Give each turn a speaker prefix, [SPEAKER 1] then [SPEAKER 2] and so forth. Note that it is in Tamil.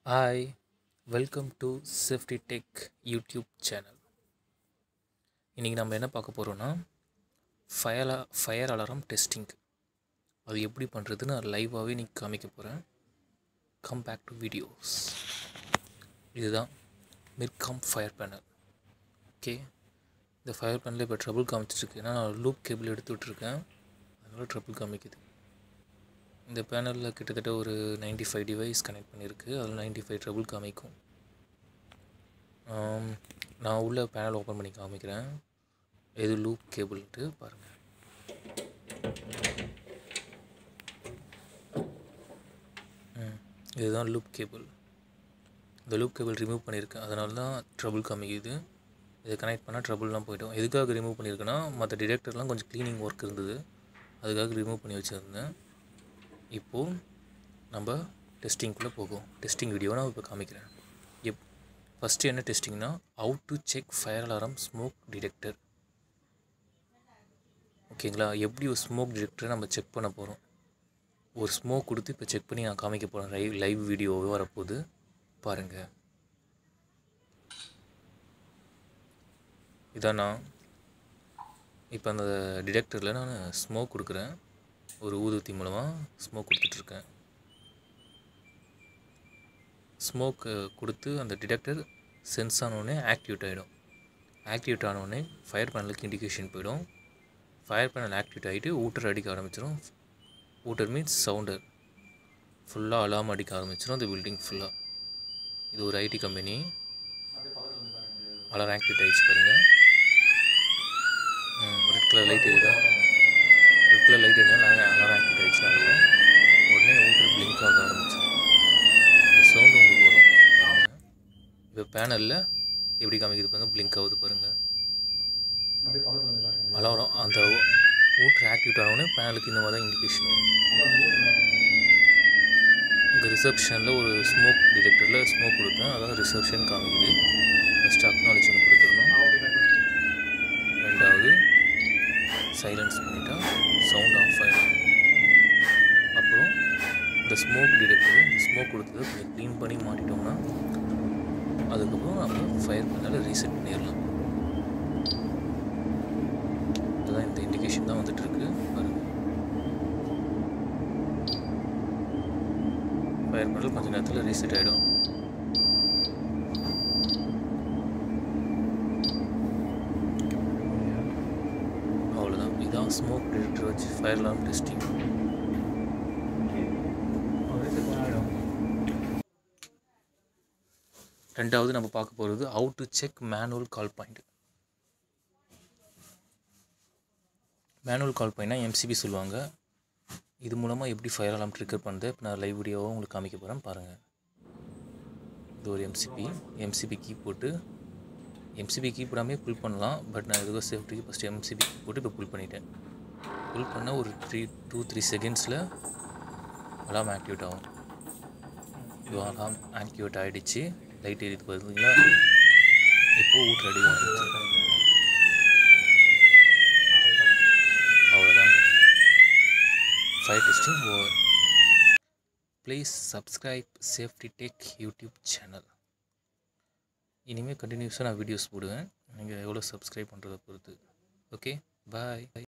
[SPEAKER 1] Hi welcome to safety tech YouTube channel இன்றைக்கி நம்ம என்ன பார்க்க போகிறோன்னா ஃபயர் ஃபயர் அலாரம் டெஸ்டிங் அது எப்படி பண்ணுறதுன்னு நான் லைவாகவே இன்றைக்கி காமிக்க போகிறேன் கம் பேக் டு வீடியோஸ் இதுதான் மிர்காம் ஃபயர் பேனல் ஓகே இந்த ஃபயர் பேனலில் இப்போ ட்ரபுள் காமிச்சிருக்கு ஏன்னா நான் லூப் கேபிள் எடுத்து விட்ருக்கேன் அதனால் ட்ரபுள் காமிக்குது இந்த பேனலில் கிட்டத்தட்ட ஒரு 95 ஃபைவ் டிவைஸ் கனெக்ட் பண்ணியிருக்கு அதில் 95 ஃபைவ் ட்ரபுள் காமிக்கும் ஆம், நான் உள்ள பேனல் ஓப்பன் பண்ணி காமிக்கிறேன் எது லூப் கேபிள்ன்ட்டு பாருங்கள் ம், இதுதான் லூப் கேபிள் இந்த லூப் கேபிள் ரிமூவ் பண்ணியிருக்கேன் அதனால தான் ட்ரபுள் காமிக்குது இதை கனெக்ட் பண்ணால் ட்ரபுள்லாம் போய்டும் எதுக்காக ரிமூவ் பண்ணியிருக்கேன்னா மற்ற டிடெக்டர்லாம் கொஞ்சம் க்ளீனிங் ஒர்க் இருந்தது அதுக்காக ரிமூவ் பண்ணி வச்சுருந்தேன் இப்போது நம்ம டெஸ்டிங்குள்ளே போகும் டெஸ்டிங் வீடியோ நான் இப்போ காமிக்கிறேன் எப் ஃபஸ்ட்டு என்ன டெஸ்டிங்னா how to check fire alarm smoke detector ஓகேங்களா எப்படி ஒரு ஸ்மோக் டிடெக்டரை நம்ம செக் பண்ண போகிறோம் ஒரு ஸ்மோக் கொடுத்து இப்போ செக் பண்ணி நான் காமிக்க போகிறேன் லைவ் லைவ் வீடியோவே வரப்போகுது பாருங்கள் இதான் நான் இப்போ அந்த டிடெக்டரில் நான் ஸ்மோக் கொடுக்குறேன் ஒரு ஊதுவத்தி மூலமாக ஸ்மோக் கொடுத்துட்ருக்கேன் ஸ்மோக் கொடுத்து அந்த டிடெக்டர் சென்ஸ் ஆனோடனே ஆக்டிவேட் ஆகிடும் ஆக்டிவேட் ஆனோடனே ஃபயர் பேனலுக்கு இண்டிகேஷன் போயிடும் ஃபயர் பேனல் ஆக்டிவேட் ஆகிட்டு ஊட்டர் அடிக்க ஆரம்பிச்சிடும் ஊட்டர் மீன்ஸ் சவுண்டர் ஃபுல்லாக அலாம் அடிக்க ஆரம்பிச்சிடும் அந்த பில்டிங் ஃபுல்லாக இது ஒரு ஐடி கம்பெனி அலாரம் ஆக்டிவேட் ஆகிடுச்சு பாருங்கள் ரெட் கலர் லைட் இருக்கா ரெட் கலர் லைட் இருந்தால் அலாரம் ஆக்டிவேட் ஆகிடுச்சுன்னா அர்த்தம். உடனே ஊட்டர் பிளிங்க் ஆக ஆரம்பிச்சிடும் இந்த சவுண்டு உங்களுக்கு வரும் பாருங்க இப்போ பேனலில் எப்படி காமிக்குது பாருங்க பிளிங்க் ஆகுது பாருங்கள்
[SPEAKER 2] அப்படியே பக்கத்தில் வந்து காட்டுங்க
[SPEAKER 1] அலாரம் அந்த ஊட்டர் ஆக்டிவேட் ஆனவுடனே பேனலுக்கு இந்த மாதிரி தான் இண்டிகேஷன் வரும்
[SPEAKER 2] அப்புறம் மூணு
[SPEAKER 1] இங்கே ரிசப்ஷனில் ஒரு ஸ்மோக் டிடெக்டரில் ஸ்மோக் கொடுத்தேன் அதான் ரிசப்ஷன் காமிக்குது ஃபஸ்ட்டு அக்னாலஜ்மெண்ட் கொடுத்துடணும்
[SPEAKER 2] ஓகே கட் பண்ணி
[SPEAKER 1] ரெண்டாவது சைலன்ஸ் பண்ணிட்டா சவுண்ட் ஆஃப் ஆகிடும் அப்புறம் இந்த ஸ்மோக் டிடெக்டர் இந்த ஸ்மோக் கொடுத்ததை கொஞ்சம் க்ளீன் பண்ணி மாட்டிட்டோம்னா அதுக்கப்புறம் நம்ம ஃபயர் பண்ணால் ரீசெட் பண்ணிடலாம் இதுதான் இந்த இண்டிகேஷன் தான் வந்துட்டு இருக்கு பாருங்க ஃபயர் பண்ணல் கொஞ்ச நேரத்தில் ரீசெட் ஆகிடும் அவ்வளோதான் இதான் ஸ்மோக் டிடெக்டர் வச்சு ஃபயர் அலார்ம் டெஸ்டிங்
[SPEAKER 2] அப்படியே செக் பண்ணிடும்
[SPEAKER 1] ரெண்டாவது நம்ம பார்க்க போகிறது how to check manual call point manual call பாயிண்ட்னா எம்சிபி சொல்லுவாங்க இது மூலமாக எப்படி ஃபயர் அலாம் ட்ரிக்கர் பண்ணுறது இப்போ நான் லைவ் வீடியோவை உங்களுக்கு காமிக்க போகிறேன் பாருங்கள் இது ஒரு எம்சிபி எம்சிபி கீ போட்டு எம்சிபி கீ போடாமே புல் பண்ணலாம் பட் நான் எதுக்கோ சேஃப்டிக்கு ஃபஸ்ட்டு எம்சிபி கீ போட்டு இப்போ புல் பண்ணிட்டேன் புல் பண்ணால் ஒரு த்ரீ டூ த்ரீ செகண்ட்ஸில் அலாம் ஆக்டிவேட் ஆகும் இது அலாம் ஆக்டிவேட் ஆகிடுச்சு லைட் எரியுது பார்த்தீங்களா இப்போது ஊட்டு ரெடி ஆகிடுச்சு அவ்வளோதாங்க fire testing over please subscribe safety tech YouTube channel இனிமேல் கண்டினியூஸாக நான் வீடியோஸ் போடுவேன் நீங்கள் எவ்வளோ சப்ஸ்கிரைப் பண்ணுறதை பொறுத்து ஓகே பாய்